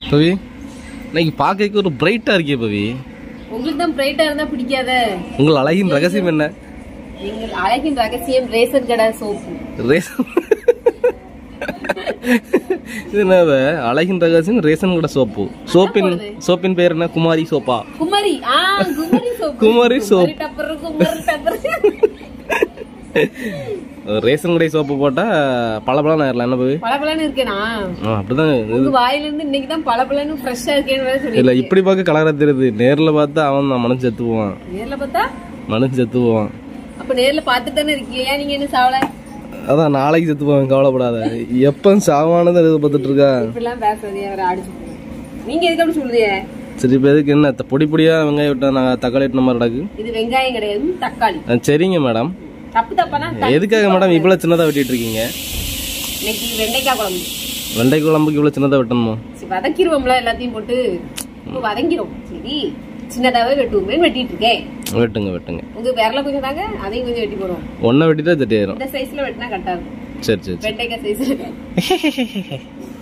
பவி இன்னைக்கு பார்க்க ஒரு பிரைட்டா இருக்கே பவி உங்களுக்கு தான் பிரைட்டா இருந்தா பிடிக்காத உங்கள் அழகின் ரகசியம் என்ன எங்கள் அழகின் ரகசியம் ரேசன் கடை சோப்பு ரேசன் இது என்ன இது? அழகின் ரகசியம் ரேசன் கூட சோப்பு சோப்பின் சோப்பின் பேர் என்ன குமாரி சோப்பா குமரி ஆ Kumari soap Kumari soap. Dabur Kumari Dabur ration கடை சோப்பு போட்டா பளபளன்னு ஆயிரலாம் என்ன பவி பளபளன்னு இருக்கேனா ஆ, அப்படிதான் இது. உங்க வாயில இருந்து இன்னைக்கு தான் பளபளன்னு ஃப்ரெஷ்ஷா இருக்கேன்னு வேற சொல்லி இல்ல இப்படி பார்க்க கலரா தெரியுது நேர்ல பார்த்தா அவன் தான் மனசு செத்து போவான் நேர்ல பார்த்தா மனசு செத்து போவான் அப்ப நேர்ல பார்த்துட்டு தானே இருக்கீங்க ஏன் நீங்க என்ன சாவல அதான் நாளைக்கு செத்து போவான் கவலைப்படாத எப்ப சாவானதை எதிர்பார்த்துட்டு இருக்கா இப்படிலாம் பேசாதே அவரை அடிச்சு போடுவேன். நீங்க எதுக்கு அப்படி சொல்லுதீங்க சரி இப்போ எதுக்கு என்ன த- பொடி பொடியா வெங்காயம் விட்டா நான் தக்காளி வெட்டின மாதிரி நடக்கு இது வெங்காயம் கிடையாது தக்காளி ஆ, சரிங்க மேடம் தப்பு தப்பானா எதுக்காக மேடம் இவ்வளவு சின்னதா வெட்டிட்டு இருக்கீங்க இன்னைக்கு வெண்டைக்காய் குழம்பு வெண்டை குழம்புக்கு இவ்வளவு சின்னதா வெட்டணுமா சரி, வதக்கிருவோம்ல எல்லாத்தையும் போட்டு இப்போ வதங்கிரும் சரி சின்னதாவே வெட்டுவோமே வெட்டிட்டு இருக்கேன் வெட்டுங்க வெட்டுங்க உங்க விரல கொஞ்சம் தாங்க அதையும் கொஞ்சம் வெட்டி போடுவோம் ஒன்றை வெட்டிட்டா தட்டி ஆயிரும் இந்த சைஸ்ல வெட்டினா கரெக்டா இருக்கும் சரி சரி சரி வெண்டைக்காய் சைஸ்ல